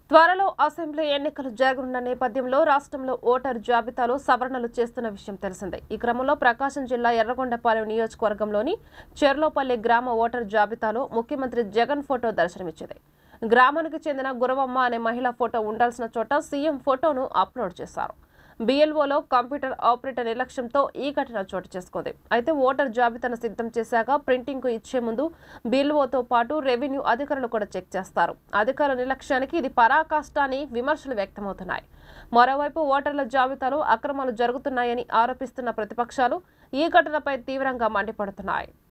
త్వరలో అసెంబ్లీ ఎన్నికలు జరగనున్న నేపథ్యంలో రాష్ట్రంలో ఓటరు జాబితాలో సవరణలు చేస్తున్న విషయం తెలిసిందే ఈ క్రమంలో ప్రకాశం జిల్లా ఎర్రగొండపాలెం నియోజకవర్గంలోని చెర్లోపల్లి గ్రామ ఓటరు జాబితాలో ముఖ్యమంత్రి జగన్ ఫోటో దర్శనమిచ్చింది గ్రామానికి చెందిన గురవమ్మ అనే మహిళ ఫోటో ఉండాల్సిన చోట సీఎం ఫోటోను అప్లోడ్ చేశారు బిఎల్ఓలో కంప్యూటర్ ఆపరేటర్ నిర్లక్ష్యంతో ఈ ఘటన చోటు చేసుకుంది అయితే ఓటర్ జాబితాను సిద్ధం చేశాక ప్రింటింగ్ కు ఇచ్చే ముందు బిఎల్ఓతో పాటు రెవెన్యూ అధికారులు కూడా చెక్ చేస్తారు అధికారుల నిర్లక్ష్యానికి ఇది పరాకాష్ట అని విమర్శలు వ్యక్తమవుతున్నాయి మరోవైపు ఓటర్ల జాబితాలో అక్రమాలు జరుగుతున్నాయని ఆరోపిస్తున్న ప్రతిపక్షాలు ఈ ఘటనపై తీవ్రంగా మండిపడుతున్నాయి